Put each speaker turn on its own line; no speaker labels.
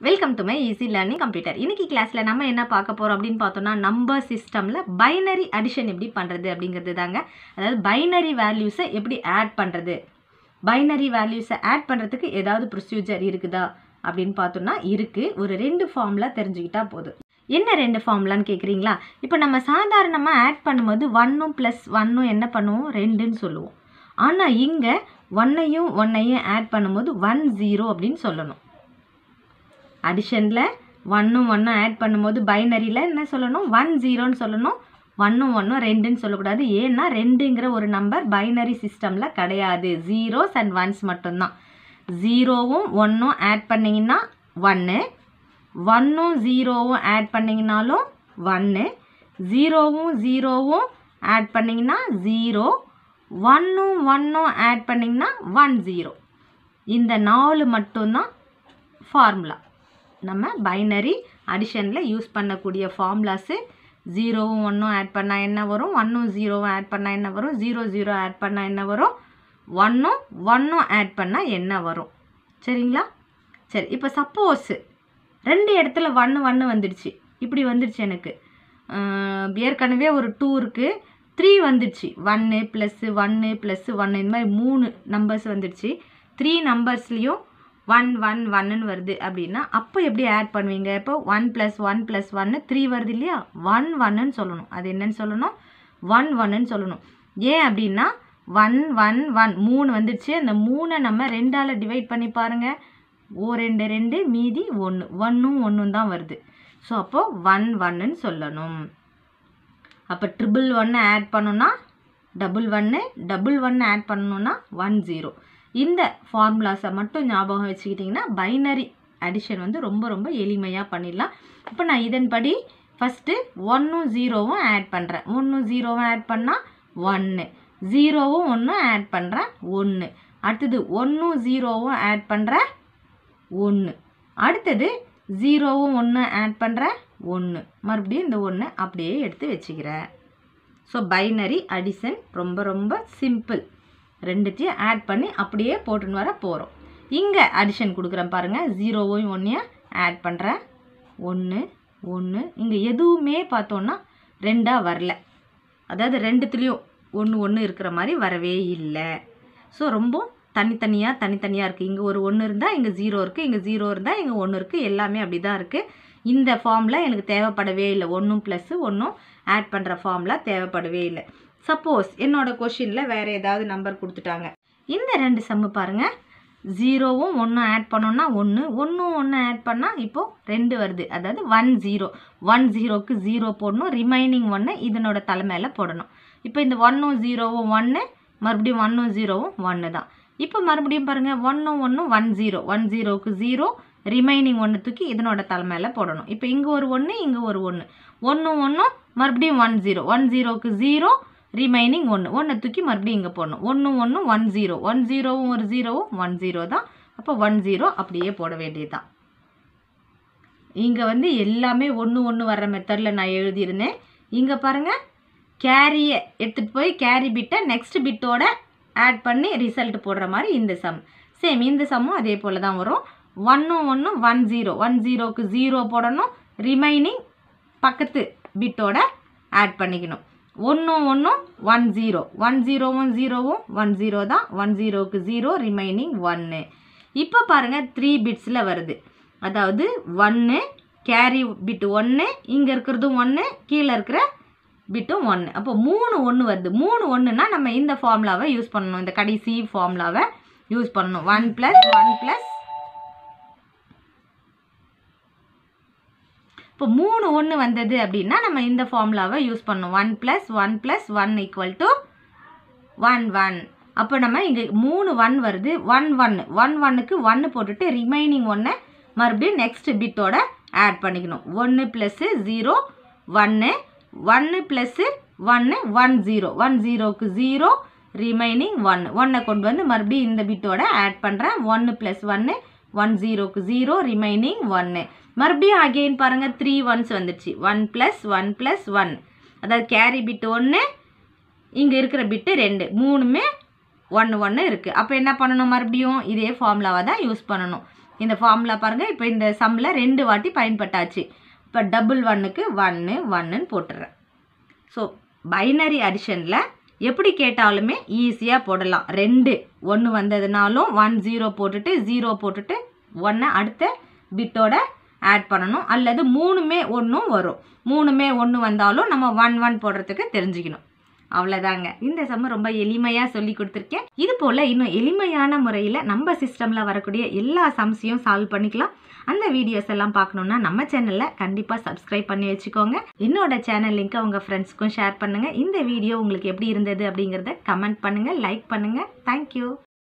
welcome to my easy learning computer இன்னைக்கு கிளாஸில் நம்ம என்ன பார்க்க போகிறோம் அப்படின்னு பார்த்தோம்னா நம்பர் சிஸ்டமில் பைனரி அடிஷன் எப்படி பண்ணுறது அப்படிங்கிறது தாங்க அதாவது பைனரி வேல்யூஸை எப்படி ஆட் பண்ணுறது பைனரி வேல்யூஸை ஆட் பண்ணுறதுக்கு ஏதாவது ப்ரொசீஜர் இருக்குதா அப்படின்னு பார்த்தோம்னா இருக்குது ஒரு ரெண்டு ஃபார்முலா தெரிஞ்சுக்கிட்டா போதும் என்ன ரெண்டு ஃபார்முலான்னு கேட்குறீங்களா இப்போ நம்ம சாதாரணமாக ஆட் பண்ணும்போது ஒன்னும் ப்ளஸ் ஒன்னும் என்ன பண்ணுவோம் ரெண்டுன்னு சொல்லுவோம் ஆனால் இங்கே ஒன்னையும் ஒன்னையும் ஆட் பண்ணும்போது ஒன் ஜீரோ அப்படின்னு சொல்லணும் அடிஷனில் ஒன்னும் ஒன்றும் ஆட் பண்ணும்போது பைனரியில் என்ன சொல்லணும் ஒன் ஜீரோன்னு சொல்லணும் ஒன்னும் ஒன்றும் ரெண்டுன்னு சொல்லக்கூடாது ஏன்னா ரெண்டுங்கிற ஒரு நம்பர் பைனரி சிஸ்டமில் கிடையாது ஜீரோஸ் அண்ட் ஒன்ஸ் மட்டும்தான் ஜீரோவும் ஒன்றும் ஆட் பண்ணிங்கன்னா ஒன்று ஒன்னும் ஜீரோவும் ஆட் பண்ணிங்கனாலும் ஒன்று ஜீரோவும் ஜீரோவும் ஆட் பண்ணிங்கன்னா ஜீரோ ஒன்னும் ஒன்னும் ஆட் பண்ணிங்கன்னா ஒன் ஜீரோ இந்த நாலு மட்டும்தான் ஃபார்முலா நம்ம பைனரி அடிஷனில் யூஸ் பண்ணக்கூடிய ஃபார்முலாஸு ஜீரோவும் ஒன்றும் ஆட் பண்ணால் என்ன வரும் ஒன்னும் ஜீரோவும் ஆட் பண்ணால் என்ன வரும் ஜீரோ ஜீரோ ஆட் பண்ணால் என்ன வரும் ஒன்னும் ஒன்றும் ஆட் பண்ணால் என்ன வரும் சரிங்களா சரி இப்போ சப்போஸு ரெண்டு இடத்துல ஒன்று ஒன்று வந்துடுச்சு இப்படி வந்துடுச்சு எனக்கு அஹ் ஏற்கனவே ஒரு டூ இருக்குது த்ரீ வந்துடுச்சு ஒன்று ப்ளஸ்ஸு ஒன்று ப்ளஸ்ஸு ஒன்று இந்த மாதிரி மூணு நம்பர்ஸ் வந்துடுச்சு த்ரீ நம்பர்ஸ்லேயும் ஒன் ஒன் ஒன்னுன்னு வருது அப்படின்னா அப்போ எப்படி ஆட் பண்ணுவீங்க இப்போ ஒன் ப்ளஸ் ஒன் ப்ளஸ் ஒன்று த்ரீ வருது இல்லையா ஒன் ஒன்னுன்னு சொல்லணும் அது என்னன்னு சொல்லணும் ஒன் ஒன்னுன்னு சொல்லணும் ஏன் அப்படின்னா ஒன் ஒன் ஒன் மூணு வந்துடுச்சு அந்த மூணை நம்ம ரெண்டால் டிவைட் பண்ணி பாருங்கள் ஓ ரெண்டு ரெண்டு மீதி ஒன்று ஒன்றும் ஒன்றும் தான் வருது ஸோ அப்போது ஒன் ஒன்னுன்னு சொல்லணும் அப்போ ட்ரிபிள் ஒன்று ஆட் பண்ணோன்னா டபுள் ஒன்று டபுள் ஒன்று ஆட் பண்ணணுன்னா ஒன் ஜீரோ இந்த ஃபார்முலாஸை மட்டும் ஞாபகம் வச்சுக்கிட்டிங்கன்னா பைனரி அடிஷன் வந்து ரொம்ப ரொம்ப எளிமையாக பண்ணிடலாம் இப்போ நான் இதன்படி ஃபஸ்ட்டு ஒன்றும் ஜீரோவும் ஆட் பண்ணுறேன் ஒன்றும் ஜீரோவும் ஆட் பண்ணால் ஒன்று ஜீரோவும் ஒன்றும் ஆட் பண்ணுறேன் ஒன்று அடுத்தது ஒன்றும் ஜீரோவும் ஆட் பண்ணுறேன் ஒன்று அடுத்தது ஜீரோவும் ஒன்று ஆட் பண்ணுறேன் ஒன்று மறுபடியும் இந்த ஒன்று அப்படியே எடுத்து வச்சுக்கிறேன் ஸோ பைனரி அடிஷன் ரொம்ப ரொம்ப சிம்பிள் ரெண்டுத்தையும் ஆட் பண்ணி அப்படியே போட்டுன்னு வர போகிறோம் இங்கே அடிஷன் கொடுக்குறேன் பாருங்கள் ஜீரோவையும் ஒன்றையும் ஆட் பண்ணுறேன் ஒன்று ஒன்று இங்கே எதுவுமே பார்த்தோன்னா ரெண்டாக வரல அதாவது ரெண்டுத்துலேயும் ஒன்று ஒன்று இருக்கிற மாதிரி வரவே இல்லை ஸோ ரொம்ப தனித்தனியாக தனித்தனியாக இருக்குது இங்கே ஒரு ஒன்று இருந்தால் இங்கே ஜீரோ இருக்குது இங்கே ஜீரோ இருந்தால் இங்கே ஒன்று இருக்குது எல்லாமே அப்படி தான் இருக்குது இந்த ஃபார்மில் எனக்கு தேவைப்படவே இல்லை ஒன்றும் ப்ளஸ்ஸு ஒன்றும் ஆட் பண்ணுற ஃபார்மில் தேவைப்படவே இல்லை சப்போஸ் என்னோடய கொஷினில் வேறு ஏதாவது நம்பர் கொடுத்துட்டாங்க இந்த ரெண்டு சம்மு பாருங்கள் ஜீரோவும் ஒன்றும் ஆட் பண்ணோன்னா ஒன்று ஒன்றும் ஒன்று ஆட் பண்ணால் இப்போது ரெண்டு வருது அதாவது ஒன் ஜீரோ ஒன் ஜீரோக்கு ஜீரோ போடணும் ரிமைனிங் ஒன்று இதனோட தலைமையில் போடணும் இப்போ இந்த ஒன்றும் ஜீரோவும் ஒன்று மறுபடியும் ஒன்றும் ஜீரோவும் ஒன்று தான் இப்போ மறுபடியும் பாருங்கள் ஒன்றும் ஒன்றும் ஒன் ஜீரோ ஒன் ஜீரோக்கு ஜீரோ ரிமைனிங் ஒன்று தூக்கி இதனோட தலைமையில் போடணும் இப்போ இங்கே ஒரு ஒன்று இங்கே ஒரு ஒன்று ஒன்று ஒன்றும் மறுபடியும் ஒன் ஜீரோ ஒன் ஜீரோக்கு ஜீரோ ரிமைனிங் ஒன்று ஒன்றை தூக்கி மறுபடியும் இங்கே போடணும் ஒன்று ஒன்று ஒன் ஜீரோ ஒன் ஜீரோவும் ஒரு ஜீரோவும் ஒன் ஜீரோ தான் அப்போ ஒன் ஜீரோ அப்படியே போட வேண்டியது தான் இங்கே வந்து எல்லாமே ஒன்று ஒன்று வர்ற மெத்தடில் நான் எழுதியிருந்தேன் இங்கே பாருங்கள் கேரியை எடுத்துகிட்டு போய் கேரி பிட்டை நெக்ஸ்ட் பிட்டோட ஆட் பண்ணி ரிசல்ட் போடுற மாதிரி இந்த சம் சேம் இந்த சம்மும் அதே போல் தான் வரும் ஒன்றும் ஒன்று ஒன் ஜீரோ ஒன் ஜீரோக்கு ஜீரோ போடணும் ரிமைனிங் பக்கத்து பிட்டோட ஆட் பண்ணிக்கணும் ஒன்றும் ஒன்றும் ஒன் ஜீரோ ஒன் ஜீரோவும் ஜீரோவும் ஒன் ஜீரோ தான் ஒன் ஜீரோவுக்கு ஜீரோ ரிமைனிங் ஒன்று இப்போ பாருங்கள் த்ரீ பிட்ஸில் வருது அதாவது ஒன்று கேரி பிட்டு ஒன்று இங்கே இருக்கிறதும் ஒன்று கீழே இருக்கிற பிட்டும் ஒன்று அப்போ மூணு ஒன்று வருது மூணு ஒன்றுனா நம்ம இந்த ஃபார்முலாவை யூஸ் பண்ணணும் இந்த கடைசி ஃபார்முலாவை யூஸ் பண்ணணும் ஒன் ப்ளஸ் ஒன் ப்ளஸ் இப்போ மூணு ஒன்று வந்தது அப்படின்னா நம்ம இந்த ஃபார்முலாவை யூஸ் பண்ணணும் one plus one plus one equal to one one அப்போ நம்ம இங்கே மூணு ஒன் வருது ஒன் ஒன்று ஒன் ஒன்னுக்கு ஒன்று போட்டுட்டு ரிமைனிங் ஒன்றை மறுபடியும் நெக்ஸ்ட் பிட்டோட ஆட் பண்ணிக்கணும் ஒன்று ப்ளஸ்ஸு ஜீரோ ஒன்று ஒன்று ப்ளஸ்ஸு ஒன்று ஒன் ஜீரோ ஒன் ஜீரோக்கு ஜீரோ ரிமைனிங் ஒன்று ஒன்றை கொண்டு வந்து மறுபடியும் இந்த பிட்டோட ஆட் பண்ணுறேன் ஒன்று ப்ளஸ் ஒன்று ஒன் ஜீரோக்கு ஜீரோ ரிமைனிங் ஒன்று மறுபடியும் அகெயின் பாருங்கள் த்ரீ ஒன்ஸ் வந்துடுச்சு one plus one plus one அதாவது கேரி பிட்டு ஒன்று இங்கே இருக்கிற பிட்டு ரெண்டு மூணுமே ஒன்று ஒன்று இருக்குது அப்போ என்ன பண்ணணும் மறுபடியும் இதே ஃபார்முலாவை தான் யூஸ் பண்ணணும் இந்த ஃபார்முலா பாருங்கள் இப்போ இந்த சம்மில் ரெண்டு வாட்டி பயன்பட்டாச்சு இப்போ டபுள் ஒன்னுக்கு ஒன்று ஒன்றுன்னு போட்டுடுறேன் ஸோ பைனரி அடிஷனில் எப்படி கேட்டாலுமே ஈஸியாக போடலாம் ரெண்டு ஒன்று வந்ததுனாலும் ஒன் ஜீரோ போட்டுட்டு ஜீரோ போட்டுட்டு ஒன்றை அடுத்த பிட்டோட ஆட் பண்ணணும் அல்லது மூணுமே ஒன்றும் வரும் மூணுமே ஒன்று வந்தாலும் நம்ம ஒன் ஒன் போடுறதுக்கு தெரிஞ்சுக்கணும் அவ்வளோதாங்க இந்த சம்ம ரொம்ப எளிமையாக சொல்லி கொடுத்துருக்கேன் இது போல் இன்னும் எளிமையான முறையில் நம்ம சிஸ்டமில் வரக்கூடிய எல்லா சம்ஸையும் சால்வ் பண்ணிக்கலாம் அந்த வீடியோஸ் எல்லாம் பார்க்கணுன்னா நம்ம சேனலில் கண்டிப்பாக சப்ஸ்கிரைப் பண்ணி வச்சுக்கோங்க என்னோட சேனல் லிங்க்கை உங்கள் ஃப்ரெண்ட்ஸ்க்கும் ஷேர் பண்ணுங்கள் இந்த வீடியோ உங்களுக்கு எப்படி இருந்தது அப்படிங்கிறத கமெண்ட் பண்ணுங்கள் லைக் பண்ணுங்கள் தேங்க்யூ